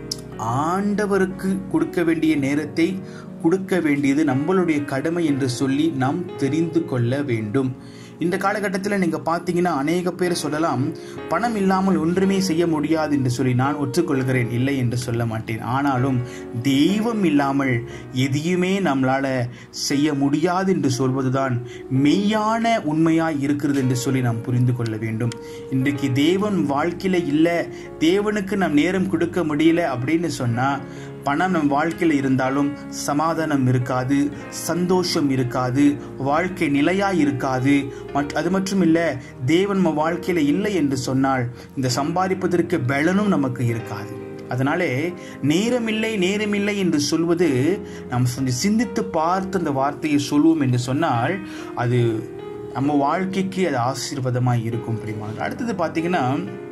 [SPEAKER 2] ஆண்டவருக்கு கொடுக்க வேண்டிய நேரத்தை கொடுக்க வேண்டியது நம்மளுடைய கடமை என்று சொல்லி நாம் தெரிந்து கொள்ள வேண்டும் இந்த காலகட்டத்தில் நீங்கள் பார்த்தீங்கன்னா அநேக பேர் சொல்லலாம் பணம் இல்லாமல் ஒன்றுமே செய்ய முடியாது என்று சொல்லி நான் ஒற்றுக்கொள்கிறேன் இல்லை என்று சொல்ல மாட்டேன் ஆனாலும் தெய்வம் இல்லாமல் எதையுமே நம்மளால செய்ய முடியாது என்று சொல்வதுதான் மெய்யான உண்மையாய் இருக்கிறது என்று சொல்லி நாம் புரிந்து கொள்ள வேண்டும் இன்றைக்கு தேவன் வாழ்க்கையில இல்லை தேவனுக்கு நாம் நேரம் கொடுக்க முடியல அப்படின்னு சொன்னா பணம் நம் வாழ்க்கையில் இருந்தாலும் சமாதானம் இருக்காது சந்தோஷம் இருக்காது வாழ்க்கை நிலையா இருக்காது மற்ற அது மட்டும் இல்ல தேவன் நம்ம வாழ்க்கையில இல்லை என்று சொன்னால் இந்த சம்பாதிப்பதற்கு பலனும் நமக்கு இருக்காது அதனாலே நேரமில்லை நேரமில்லை என்று சொல்வது நாம் கொஞ்சம் சிந்தித்து பார்த்து அந்த வார்த்தையை சொல்வோம் என்று சொன்னால் அது நம்ம வாழ்க்கைக்கு அது ஆசீர்வாதமாக இருக்கும் பிரிமானங்கள் அடுத்தது பார்த்தீங்கன்னா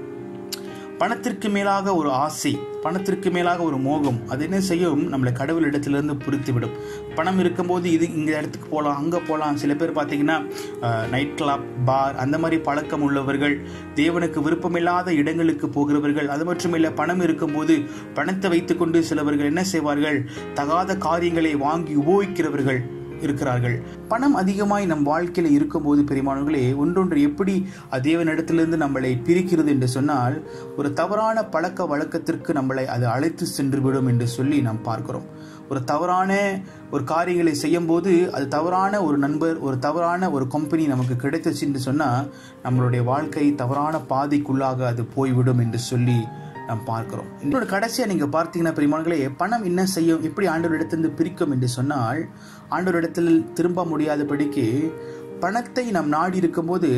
[SPEAKER 2] பணத்திற்கு மேலாக ஒரு ஆசை பணத்திற்கு மேலாக ஒரு மோகம் அது என்ன செய்யும் நம்மளை கடவுள் இடத்திலிருந்து பிரித்து விடும் பணம் இருக்கும்போது இது இந்த இடத்துக்கு போகலாம் அங்கே போகலாம் சில பேர் பார்த்தீங்கன்னா நைட் கிளப் பார் அந்த மாதிரி பழக்கம் உள்ளவர்கள் தேவனுக்கு விருப்பமில்லாத இடங்களுக்கு போகிறவர்கள் அது மட்டும் இல்லை பணம் இருக்கும்போது பணத்தை வைத்துக்கொண்டு சிலவர்கள் என்ன செய்வார்கள் தகாத காரியங்களை வாங்கி உபயோகிக்கிறவர்கள் இருக்கிறார்கள் பணம் அதிகமாய் நம் வாழ்க்கையில் இருக்கும்போது பெரியமானவர்களே ஒன்றொன்று எப்படி அது தேவனிடத்திலிருந்து நம்மளை பிரிக்கிறது என்று சொன்னால் ஒரு தவறான பழக்க வழக்கத்திற்கு நம்மளை அது அழைத்து சென்று விடும் என்று சொல்லி நாம் பார்க்கிறோம் ஒரு தவறான ஒரு காரியங்களை செய்யும்போது அது தவறான ஒரு நண்பர் ஒரு தவறான ஒரு கம்பெனி நமக்கு கிடைத்துச்சு என்று சொன்னால் நம்மளுடைய வாழ்க்கை தவறான பாதைக்குள்ளாக அது போய்விடும் என்று சொல்லி நாம் பார்க்கிறோம் இன்னொரு கடைசியாக நீங்கள் பார்த்தீங்கன்னா பெரியமான்களே பணம் என்ன செய்யும் எப்படி ஆண்டவரிடத்திலிருந்து பிரிக்கும் என்று சொன்னால் ஆண்டவரிடத்தில் திரும்ப முடியாதபடிக்கு பணத்தை நாம் நாடி இருக்கும்போது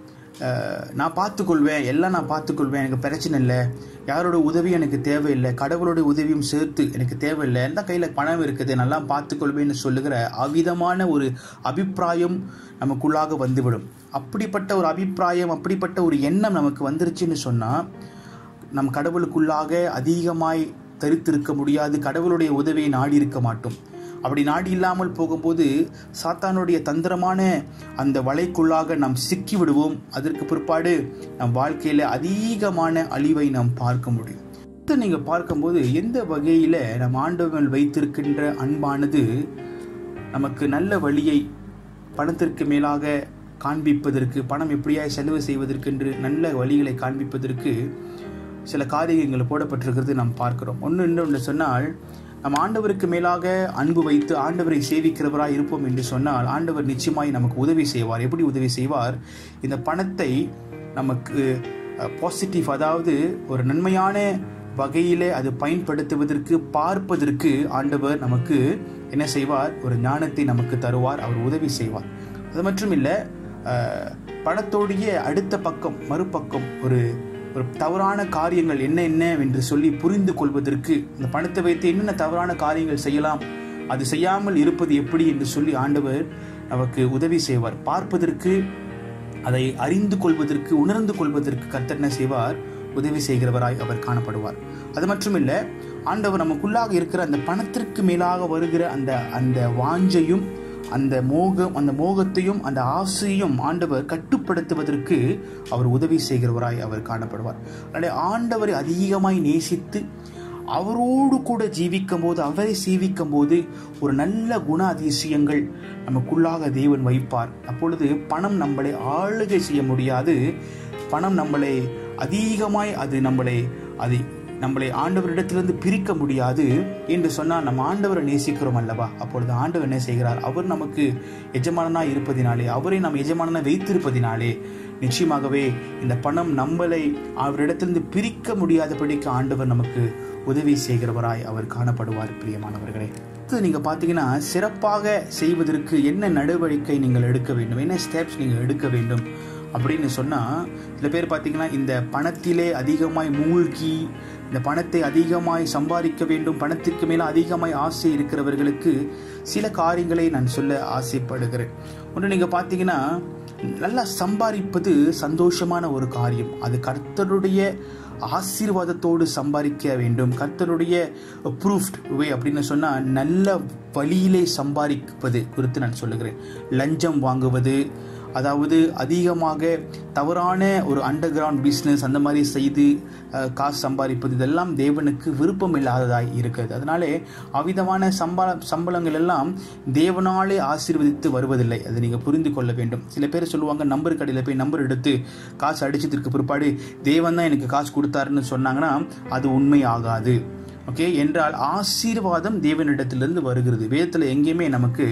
[SPEAKER 2] அஹ், நான் பார்த்துக்கொள்வேன் எல்லாம் நான் பார்த்துக்கொள்வேன் எனக்கு பிரச்சனை இல்லை யாரோட உதவியும் எனக்கு தேவையில்லை கடவுளோட உதவியும் சேர்த்து எனக்கு தேவையில்லை எல்லாம் கையில் பணம் இருக்குது நல்லா பார்த்துக்கொள்வேன்னு சொல்லுகிற அவிதமான ஒரு அபிப்பிராயம் நமக்குள்ளாக வந்துவிடும் அப்படிப்பட்ட ஒரு அபிப்பிராயம் அப்படிப்பட்ட ஒரு எண்ணம் நமக்கு வந்துருச்சுன்னு சொன்னால் நம் கடவுளுக்குள்ளாக அதிகமாய் தரித்திருக்க முடியாது கடவுளுடைய உதவியை நாடி இருக்க மாட்டோம் அப்படி நாடி இல்லாமல் போகும்போது சாத்தானுடைய தந்திரமான அந்த வலைக்குள்ளாக நாம் சிக்கி விடுவோம் அதற்கு பிற்பாடு நம் வாழ்க்கையில அதிகமான அழிவை நாம் பார்க்க முடியும் அடுத்து நீங்க பார்க்கும்போது எந்த வகையில நம் ஆண்டவன் வைத்திருக்கின்ற அன்பானது நமக்கு நல்ல வழியை பணத்திற்கு மேலாக காண்பிப்பதற்கு பணம் எப்படியாய் செலவு செய்வதற்கென்று நல்ல வழிகளை காண்பிப்பதற்கு சில காரியங்கள் போடப்பட்டிருக்கிறது நாம் பார்க்கிறோம் ஒன்று இன்னொன்று சொன்னால் நம் ஆண்டவருக்கு மேலாக அன்பு வைத்து ஆண்டவரை சேவிக்கிறவராய் இருப்போம் என்று சொன்னால் ஆண்டவர் நிச்சயமாய் நமக்கு உதவி செய்வார் எப்படி உதவி செய்வார் இந்த பணத்தை நமக்கு பாசிட்டிவ் அதாவது ஒரு நன்மையான வகையிலே அது பயன்படுத்துவதற்கு பார்ப்பதற்கு ஆண்டவர் நமக்கு என்ன செய்வார் ஒரு ஞானத்தை நமக்கு தருவார் அவர் உதவி செய்வார் அது மட்டும் இல்லை பணத்தோடைய அடுத்த பக்கம் மறுபக்கம் ஒரு ஒரு தவறான காரியங்கள் என்ன என்ன என்று சொல்லி புரிந்து கொள்வதற்கு இந்த பணத்தை வைத்து என்னென்ன தவறான காரியங்கள் செய்யலாம் அது செய்யாமல் இருப்பது எப்படி என்று சொல்லி ஆண்டவர் நமக்கு உதவி செய்வார் பார்ப்பதற்கு அதை அறிந்து கொள்வதற்கு உணர்ந்து கொள்வதற்கு கர்த்தர் என்ன செய்வார் உதவி செய்கிறவராய் அவர் காணப்படுவார் அது மட்டும் இல்லை ஆண்டவர் நமக்குள்ளாக இருக்கிற அந்த பணத்திற்கு மேலாக வருகிற அந்த அந்த வாஞ்சையும் அந்த மோகம் அந்த மோகத்தையும் அந்த ஆசையும் ஆண்டவர் கட்டுப்படுத்துவதற்கு அவர் உதவி செய்கிறவராய் அவர் காணப்படுவார் அதனால ஆண்டவரை அதிகமாய் நேசித்து அவரோடு கூட ஜீவிக்கும் போது அவரை சேவிக்கும் போது ஒரு நல்ல குண அதிசயங்கள் நமக்குள்ளாக தேவன் வைப்பார் அப்பொழுது பணம் நம்மளை ஆளுகை செய்ய முடியாது பணம் நம்மளை அதிகமாய் அது நம்மளை அது நம்மளை ஆண்டவரிடத்திலிருந்து பிரிக்க முடியாது என்று சொன்னால் நம்ம ஆண்டவரை நேசிக்கிறோம் அல்லவா அப்பொழுது ஆண்டவர் என்ன செய்கிறார் அவர் நமக்கு எஜமானனாய் இருப்பதினாலே அவரை நாம் எஜமானனாய் வைத்திருப்பதினாலே நிச்சயமாகவே இந்த பணம் நம்மளை அவரிடத்திலிருந்து பிரிக்க முடியாதபடிக்கு ஆண்டவர் நமக்கு உதவி செய்கிறவராய் அவர் காணப்படுவார் பிரியமானவர்களே அடுத்து நீங்க பார்த்தீங்கன்னா சிறப்பாக செய்வதற்கு என்ன நடவடிக்கை நீங்கள் எடுக்க வேண்டும் என்ன ஸ்டெப்ஸ் நீங்கள் எடுக்க வேண்டும் அப்படின்னு சொன்னால் சில பேர் பார்த்தீங்கன்னா இந்த பணத்திலே அதிகமாய் மூழ்கி இந்த பணத்தை அதிகமாய் சம்பாதிக்க வேண்டும் பணத்திற்கு மேலே அதிகமாய் ஆசை இருக்கிறவர்களுக்கு சில காரியங்களை நான் சொல்ல ஆசைப்படுகிறேன் ஒன்று நீங்கள் பார்த்தீங்கன்னா நல்லா சம்பாதிப்பது சந்தோஷமான ஒரு காரியம் அது கர்த்தருடைய ஆசீர்வாதத்தோடு சம்பாதிக்க வேண்டும் கர்த்தருடைய ப்ரூஃப்ட் வே அப்படின்னு சொன்னால் நல்ல வழியிலே சம்பாதிப்பது குறித்து நான் சொல்லுகிறேன் லஞ்சம் வாங்குவது அதாவது அதிகமாக தவறான ஒரு அண்டர் கிரவுண்ட் பிஸ்னஸ் அந்த மாதிரி செய்து அஹ், காசு சம்பாதிப்பது இதெல்லாம் தேவனுக்கு விருப்பம் இல்லாததாய் இருக்கிறது அதனாலே அவ்விதமான சம்பள சம்பளங்கள் எல்லாம் தேவனாலே ஆசீர்வதித்து வருவதில்லை அதை நீங்கள் புரிந்து கொள்ள வேண்டும் சில பேர் சொல்லுவாங்க நம்பர் கடையில் போய் நம்பர் எடுத்து காசு அடிச்சதுக்கு பிற்பாடு தேவன் தான் எனக்கு காசு கொடுத்தாருன்னு சொன்னாங்கன்னா அது உண்மை ஆகாது ஓகே என்றால் ஆசீர்வாதம் தேவனிடத்திலிருந்து வருகிறது வேதத்தில் எங்கேயுமே நமக்கு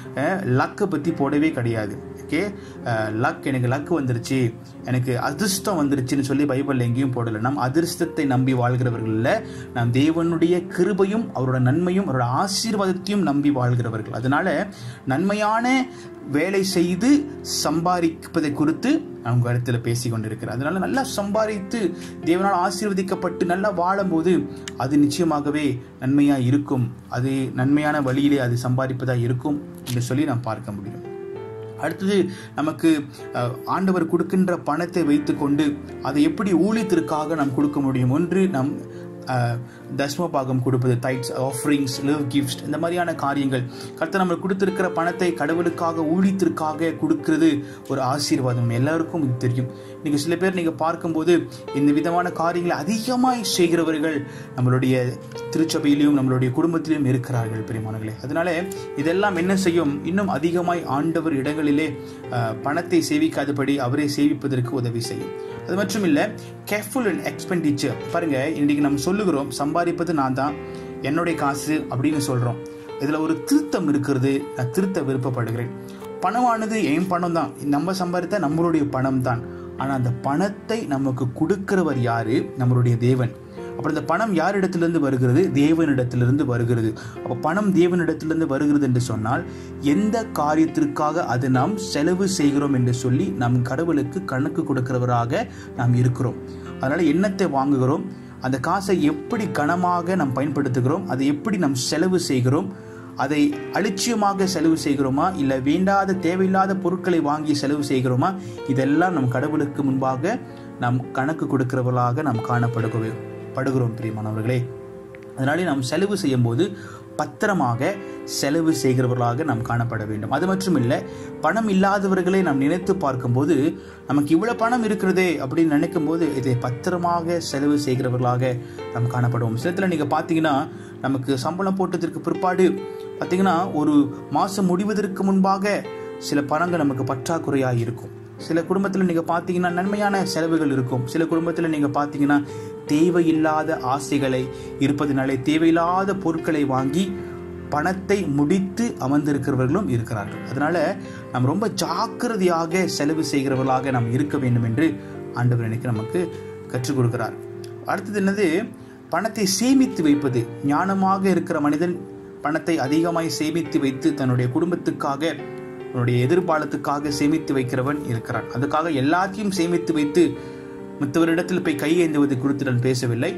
[SPEAKER 2] லக்கை பற்றி போடவே கிடையாது ஓகே லக் எனக்கு லக் வந்துருச்சு எனக்கு அதிர்ஷ்டம் வந்துருச்சுன்னு சொல்லி பைபிள் எங்கேயும் போடலை நாம் அதிர்ஷ்டத்தை நம்பி வாழ்கிறவர்கள் இல்லை நாம் தேவனுடைய கிருபையும் அவரோட நன்மையும் அவரோட ஆசீர்வாதத்தையும் நம்பி வாழ்கிறவர்கள் அதனால நன்மையான வேலை செய்து சம்பாதிப்பதை குறித்து நான் உங்கள் இடத்துல பேசி கொண்டிருக்கிறேன் அதனால நல்லா சம்பாதித்து தேவனால் ஆசீர்வதிக்கப்பட்டு நல்லா வாழும்போது அது நிச்சயமாகவே நன்மையாக இருக்கும் அது நன்மையான வழியிலே அது சம்பாதிப்பதாக இருக்கும் என்று சொல்லி நாம் பார்க்க முடியும் அடுத்தது நமக்கு அஹ், ஆண்டவர் கொடுக்கின்ற பணத்தை வைத்துக்கொண்டு அதை எப்படி ஊழியத்திற்காக நாம் கொடுக்க முடியும் ஒன்று நம் அஹ், தஸ்ம பாகம் கொடுப்பது டைட்ஸ் ஆஃபரிங்ஸ் லிவ் கிஃப்ட்ஸ் இந்த மாதிரியான காரியங்கள் கர்த்தர் நம்மளுக்கு கொடுத்திருக்கிற பணத்தை கடவுளுக்காக ஊழியத்திற்காக கொடுக்கிறது ஒரு ஆசீர்வாதம் எல்லாருக்கும் இது தெரியும் நீங்கள் சில பேர் நீங்கள் பார்க்கும்போது இந்த விதமான காரியங்களை அதிகமாய் செய்கிறவர்கள் நம்மளுடைய திருச்சபையிலையும் நம்மளுடைய குடும்பத்திலையும் இருக்கிறார்கள் பெரியமானங்களே அதனால இதெல்லாம் என்ன செய்யும் இன்னும் அதிகமாய் ஆண்டவர் இடங்களிலே அஹ், பணத்தை சேவிக்காதபடி அவரை சேவிப்பதற்கு உதவி செய்யும் அது மட்டும் இல்லை கேர்ஃபுல் அண்ட் எக்ஸ்பெண்டிச்சர் பாருங்க இன்னைக்கு நம்ம சொல்லுகிறோம் சம்பாதிப்பது நான் தான் என்னுடைய காசு அப்படின்னு சொல்றோம் இதுல ஒரு திருத்தம் இருக்கிறது நான் திருத்த விருப்பப்படுகிறேன் பணமானது என் பணம் தான் நம்ம சம்பாதித்த நம்மளுடைய பணம் தான் ஆனா அந்த பணத்தை நமக்கு கொடுக்கிறவர் யாரு நம்மளுடைய தேவன் அப்புறம் இந்த பணம் யாரிடத்திலிருந்து வருகிறது தேவனிடத்திலிருந்து வருகிறது அப்போ பணம் தேவனிடத்திலிருந்து வருகிறது என்று சொன்னால் எந்த காரியத்திற்காக அது நாம் செலவு செய்கிறோம் என்று சொல்லி நம் கடவுளுக்கு கணக்கு கொடுக்கிறவராக நாம் இருக்கிறோம் அதனால எண்ணத்தை வாங்குகிறோம் அந்த காசை எப்படி கனமாக நாம் பயன்படுத்துகிறோம் அதை எப்படி நாம் செலவு செய்கிறோம் அதை அலட்சியமாக செலவு செய்கிறோமா இல்லை வேண்டாத தேவையில்லாத பொருட்களை வாங்கி செலவு செய்கிறோமா இதெல்லாம் நம் கடவுளுக்கு முன்பாக நாம் கணக்கு கொடுக்கிறவர்களாக நாம் காணப்படுகிறோம் படுகிறோம் பிரியமானவர்களே அதனாலே நாம் செலவு செய்யும்போது பத்திரமாக செலவு செய்கிறவர்களாக நாம் காணப்பட வேண்டும் அது மட்டும் இல்லை பணம் இல்லாதவர்களை நாம் நினைத்து பார்க்கும்போது நமக்கு இவ்வளோ பணம் இருக்கிறதே அப்படின்னு நினைக்கும் போது இதை பத்திரமாக செலவு செய்கிறவர்களாக நாம் காணப்படுவோம் சிலத்தில் நீங்கள் பார்த்தீங்கன்னா நமக்கு சம்பளம் போட்டதற்கு பிற்பாடு பார்த்தீங்கன்னா ஒரு மாதம் முடிவதற்கு முன்பாக சில பணங்கள் நமக்கு பற்றாக்குறையாக இருக்கும் சில குடும்பத்தில் நீங்கள் பார்த்தீங்கன்னா நன்மையான செலவுகள் இருக்கும் சில குடும்பத்தில் நீங்கள் பார்த்தீங்கன்னா தேவையில்லாத ஆசைகளை இருப்பதனாலே தேவையில்லாத பொருட்களை வாங்கி பணத்தை முடித்து அமர்ந்திருக்கிறவர்களும் இருக்கிறார்கள் அதனால நாம் ரொம்ப ஜாக்கிரதையாக செலவு செய்கிறவர்களாக நாம் இருக்க வேண்டும் என்று ஆண்டவர் எனக்கு நமக்கு கற்றுக் கொடுக்கிறார் அடுத்தது என்னது பணத்தை சேமித்து வைப்பது ஞானமாக இருக்கிற மனிதன் பணத்தை அதிகமாய் சேமித்து வைத்து தன்னுடைய குடும்பத்துக்காக தன்னுடைய எதிர்காலத்துக்காக சேமித்து வைக்கிறவன் இருக்கிறான் அதுக்காக எல்லாத்தையும் சேமித்து வைத்து மற்றவரிடத்தில் போய் கையேந்துவது குறித்து நான் பேசவில்லை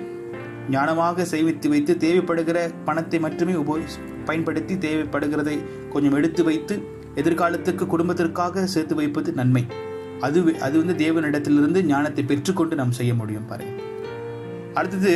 [SPEAKER 2] ஞானமாக சேமித்து வைத்து தேவைப்படுகிற பணத்தை மட்டுமே உப பயன்படுத்தி தேவைப்படுகிறதை கொஞ்சம் எடுத்து வைத்து எதிர்காலத்துக்கு குடும்பத்திற்காக சேர்த்து வைப்பது நன்மை அது அது வந்து தேவனிடத்திலிருந்து ஞானத்தை பெற்றுக்கொண்டு நாம் செய்ய முடியும் பாருங்க அடுத்தது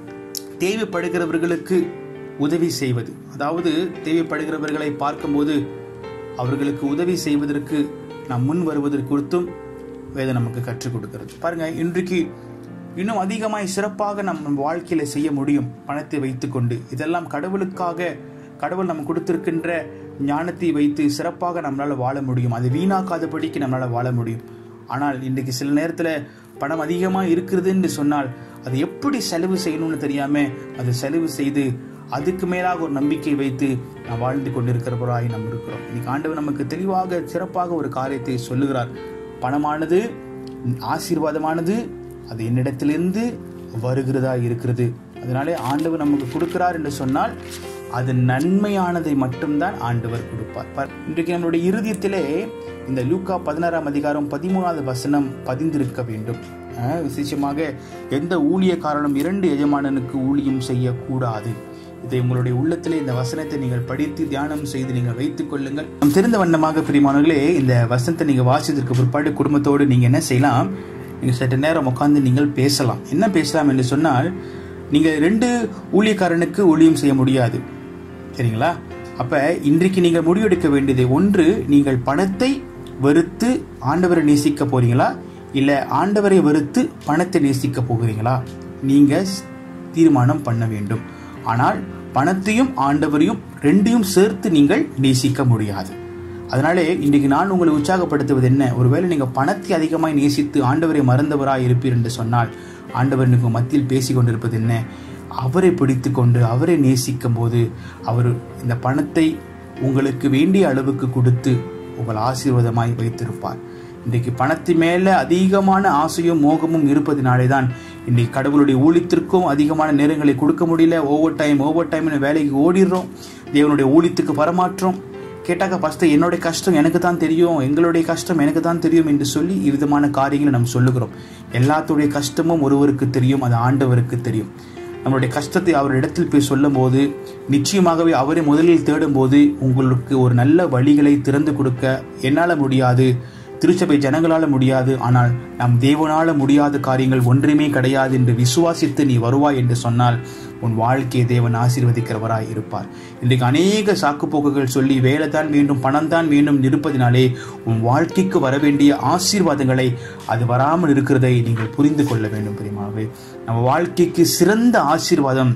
[SPEAKER 2] தேவைப்படுகிறவர்களுக்கு உதவி செய்வது அதாவது தேவைப்படுகிறவர்களை பார்க்கும்போது அவர்களுக்கு உதவி செய்வதற்கு நாம் முன் வருவதற்கு குறித்தும் வேதம் நமக்கு கற்றுக் கொடுக்கிறது பாருங்க இன்றைக்கு இன்னும் அதிகமாய் சிறப்பாக நம்ம வாழ்க்கையில செய்ய முடியும் பணத்தை வைத்துக்கொண்டு இதெல்லாம் கடவுளுக்காக கடவுள் நம்ம கொடுத்திருக்கின்ற ஞானத்தை வைத்து சிறப்பாக நம்மளால வாழ முடியும் அது வீணாக்காதபடிக்கு நம்மளால வாழ முடியும் ஆனால் இன்றைக்கு சில நேரத்துல பணம் அதிகமாக இருக்கிறதுன்னு சொன்னால் அது எப்படி செலவு செய்யணும்னு தெரியாம அதை செலவு செய்து அதுக்கு மேலாக ஒரு நம்பிக்கை வைத்து நாம் வாழ்ந்து கொண்டிருக்கிறவராய் நாம் இருக்கிறோம் இன்னைக்கு ஆண்டவர் நமக்கு தெளிவாக சிறப்பாக ஒரு காரியத்தை சொல்லுகிறார் பணமானது ஆசீர்வாதமானது அது என்னிடத்திலிருந்து வருகிறதா இருக்கிறது அதனாலே ஆண்டவர் நமக்கு கொடுக்கிறார் என்று சொன்னால் அது நன்மையானதை மட்டும்தான் ஆண்டவர் கொடுப்பார் பார், இன்றைக்கு நம்மளுடைய இருதயத்திலே இந்த லூக்கா பதினாறாம் அதிகாரம் பதிமூணாவது வசனம் பதிந்திருக்க வேண்டும் அஹ், விசேஷமாக எந்த ஊழியக்காரனும் இரண்டு எஜமானனுக்கு ஊழியம் செய்யக்கூடாது இதை உங்களுடைய உள்ளத்திலே இந்த வசனத்தை நீங்கள் படித்து தியானம் செய்து நீங்கள் வைத்துக் கொள்ளுங்கள் நம் தெரிந்த வண்ணமாக பிரியமானவர்களே இந்த வசனத்தை நீங்கள் வாசித்ததற்கு பிற்பாடு குடும்பத்தோடு நீங்கள் என்ன செய்யலாம் நீங்கள் சற்று நேரம் உட்கார்ந்து நீங்கள் பேசலாம் என்ன பேசலாம் என்று சொன்னால் நீங்கள் ரெண்டு ஊழியக்காரனுக்கு ஊழியம் செய்ய முடியாது சரிங்களா அப்ப இன்றைக்கு நீங்கள் முடிவெடுக்க வேண்டியது ஒன்று நீங்கள் பணத்தை வெறுத்து ஆண்டவரை நேசிக்க போறீங்களா இல்ல ஆண்டவரை வெறுத்து பணத்தை நேசிக்க போகிறீங்களா நீங்க தீர்மானம் பண்ண வேண்டும் ஆனால் பணத்தையும் ஆண்டவரையும் ரெண்டையும் சேர்த்து நீங்கள் நேசிக்க முடியாது அதனாலே இன்றைக்கு நான் உங்களை உற்சாகப்படுத்துவது என்ன ஒருவேளை நீங்க பணத்தை அதிகமாய் நேசித்து ஆண்டவரை மறந்தவராய் இருப்பீர் என்று சொன்னால் ஆண்டவர் நீங்க மத்தியில் பேசிக் கொண்டிருப்பது என்ன அவரை பிடித்து கொண்டு அவரை நேசிக்கும் போது அவர் இந்த பணத்தை உங்களுக்கு வேண்டிய அளவுக்கு கொடுத்து உங்கள் ஆசீர்வாதமாய் வைத்திருப்பார் இன்றைக்கு பணத்தின் மேல அதிகமான ஆசையும் மோகமும் இருப்பதினாலே தான் இன்னைக்கு கடவுளுடைய ஊழியத்திற்கும் அதிகமான நேரங்களை கொடுக்க முடியல ஓவர் டைம் ஓவர் டைம்னு வேலைக்கு ஓடிடுறோம் தேவனுடைய ஊழியத்துக்கு பரமாற்றோம் கேட்டாக்க ஃபஸ்ட்டு என்னுடைய கஷ்டம் எனக்கு தான் தெரியும் எங்களுடைய கஷ்டம் எனக்கு தான் தெரியும் என்று சொல்லி விதமான காரியங்களை நம்ம சொல்லுகிறோம் எல்லாத்துடைய கஷ்டமும் ஒருவருக்கு தெரியும் அது ஆண்டவருக்கு தெரியும் நம்மளுடைய கஷ்டத்தை அவர் இடத்தில் போய் சொல்லும்போது நிச்சயமாகவே அவரை முதலில் தேடும்போது உங்களுக்கு ஒரு நல்ல வழிகளை திறந்து கொடுக்க என்னால் முடியாது திருச்சபை ஜனங்களால முடியாது ஆனால் நம் தேவனால முடியாத காரியங்கள் ஒன்றுமே கிடையாது என்று விசுவாசித்து நீ வருவாய் என்று சொன்னால் உன் வாழ்க்கையை தேவன் ஆசீர்வதிக்கிறவராய் இருப்பார் இன்றைக்கு அநேக சாக்குப்போக்குகள் சொல்லி வேலை தான் வேண்டும் பணம் தான் வேண்டும் இருப்பதினாலே உன் வாழ்க்கைக்கு வர வேண்டிய ஆசீர்வாதங்களை அது வராமல் இருக்கிறதை நீங்கள் புரிந்து கொள்ள வேண்டும் பிரியமாகவே நம்ம வாழ்க்கைக்கு சிறந்த ஆசீர்வாதம்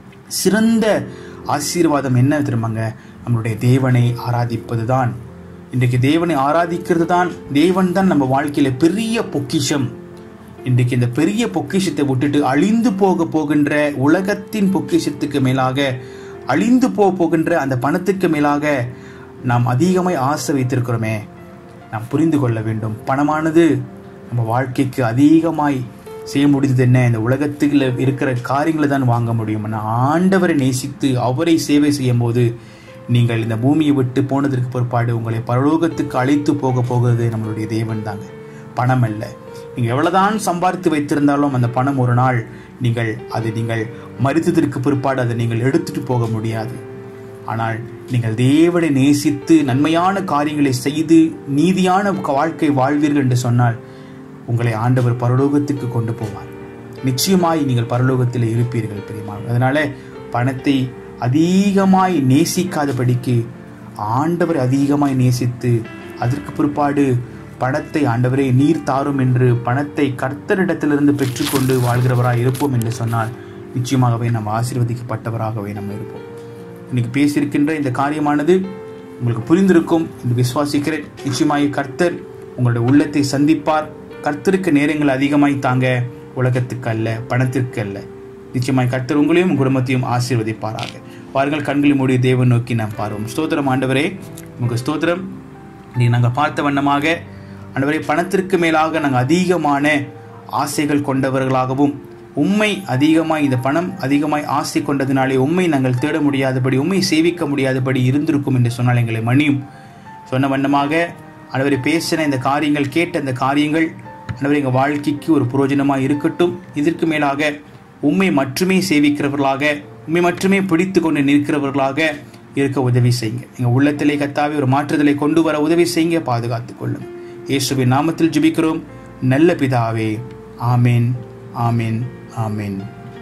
[SPEAKER 2] சிறந்த ஆசீர்வாதம் என்ன தெரியுமாங்க நம்மளுடைய தேவனை ஆராதிப்பதுதான் இன்றைக்கு தேவனை ஆராதிக்கிறது தான் தேவன் தான் நம்ம வாழ்க்கையில பெரிய பொக்கிஷம் இன்றைக்கு இந்த பெரிய பொக்கிஷத்தை விட்டுட்டு அழிந்து போக போகின்ற உலகத்தின் பொக்கிஷத்துக்கு மேலாக அழிந்து போக போகின்ற அந்த பணத்துக்கு மேலாக நாம் அதிகமாய் ஆசை வைத்திருக்கிறோமே நாம் புரிந்து கொள்ள வேண்டும் பணமானது நம்ம வாழ்க்கைக்கு அதிகமாய் செய்ய முடிந்தது என்ன இந்த உலகத்தில் இருக்கிற காரியங்களை தான் வாங்க முடியும் ஆனால் ஆண்டவரை நேசித்து அவரை சேவை செய்யும் போது நீங்கள் இந்த பூமியை விட்டு போனதற்கு பிற்பாடு உங்களை பரலோகத்துக்கு அழைத்து போக போகிறது நம்மளுடைய தேவன் தாங்க பணம் அல்ல நீங்கள் எவ்வளவுதான் சம்பாதித்து வைத்திருந்தாலும் அந்த பணம் ஒரு நாள் நீங்கள் அது நீங்கள் மறித்ததற்கு பிற்பாடு அதை நீங்கள் எடுத்துட்டு போக முடியாது ஆனால் நீங்கள் தேவனை நேசித்து நன்மையான காரியங்களை செய்து நீதியான வாழ்க்கை வாழ்வீர்கள் என்று சொன்னால் உங்களை ஆண்டவர் பரலோகத்துக்கு கொண்டு போவார் நிச்சயமாய் நீங்கள் பரலோகத்தில் இருப்பீர்கள் பெரியமான் அதனால பணத்தை அதிகமாய் நேசிக்காதபடிக்கு ஆண்டவர் அதிகமாய் நேசித்து அதற்கு பிற்பாடு பணத்தை ஆண்டவரே நீர் தாரும் என்று பணத்தை கர்த்தரிடத்திலிருந்து பெற்றுக்கொண்டு வாழ்கிறவராய் இருப்போம் என்று சொன்னால் நிச்சயமாகவே நாம் ஆசீர்வதிக்கப்பட்டவராகவே நம்ம இருப்போம் இன்னைக்கு பேசியிருக்கின்ற இந்த காரியமானது உங்களுக்கு புரிந்திருக்கும் என்று விசுவாசிக்கிறேன் நிச்சயமாய் கர்த்தர் உங்களுடைய உள்ளத்தை சந்திப்பார் கர்த்தருக்கு நேரங்கள் அதிகமாய் தாங்க உலகத்துக்கு அல்ல பணத்திற்கு அல்ல நிச்சயமாய் கர்த்தர் உங்களையும் உங்கள் குடும்பத்தையும் ஆசீர்வதிப்பாராக பாருங்கள் கண்களை மூடி தேவன் நோக்கி நாம் பார்வோம் ஸ்தோத்திரம் ஆண்டவரே உங்கள் ஸ்தோத்திரம் நீ நாங்கள் பார்த்த வண்ணமாக ஆண்டவரே பணத்திற்கு மேலாக நாங்கள் அதிகமான ஆசைகள் கொண்டவர்களாகவும் உண்மை அதிகமாய் இந்த பணம் அதிகமாய் ஆசை கொண்டதினாலே உண்மை நாங்கள் தேட முடியாதபடி உண்மை சேவிக்க முடியாதபடி இருந்திருக்கும் என்று சொன்னால் எங்களை மன்னியும் சொன்ன வண்ணமாக ஆண்டவரை பேசின இந்த காரியங்கள் கேட்ட இந்த காரியங்கள் ஆண்டவர் எங்கள் வாழ்க்கைக்கு ஒரு புரோஜனமாக இருக்கட்டும் இதற்கு மேலாக உண்மை மட்டுமே சேவிக்கிறவர்களாக உண்மை மட்டுமே பிடித்து கொண்டு நிற்கிறவர்களாக இருக்க உதவி செய்யுங்க எங்கள் உள்ளத்திலே கத்தாவே ஒரு மாற்றுதலை கொண்டு வர உதவி செய்யுங்க பாதுகாத்துக் கொள்ளும் இயேசுவின் நாமத்தில் ஜெபிக்கிறோம் நல்ல பிதாவே ஆமேன் ஆமேன் ஆமேன்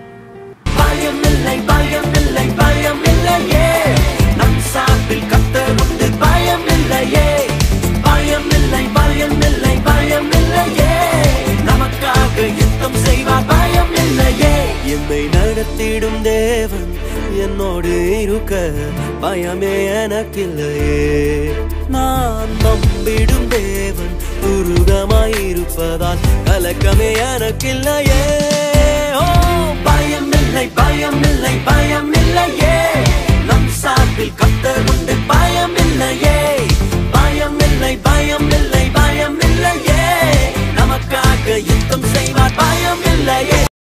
[SPEAKER 1] இல்லையே நம் சார்பில் கத்தர் உண்டு பயம் இல்லையே பயம் இல்லை பயம் இல்லை பயம் இல்லையே நமக்காக யுத்தம் செய்வார் பயம் இல்லையே என்னை நடத்திடும் தேவன் என்னோடு இருக்க பயமே எனக்கில்லையே நான் நம்பிடும் தேவன் உருகமாயிருப்பதால் கலக்கமே எனக்கில்லையே ஓ பயம் இல்லை பயம் இல்லை பயம் இல்லையே நம் சார்பில் கத்தர் உண்டு பயம் இல்லையே பயம் இல்லை பயம் இல்லை பயம் இல்லையே நமக்காக யுத்தம் செய்வார்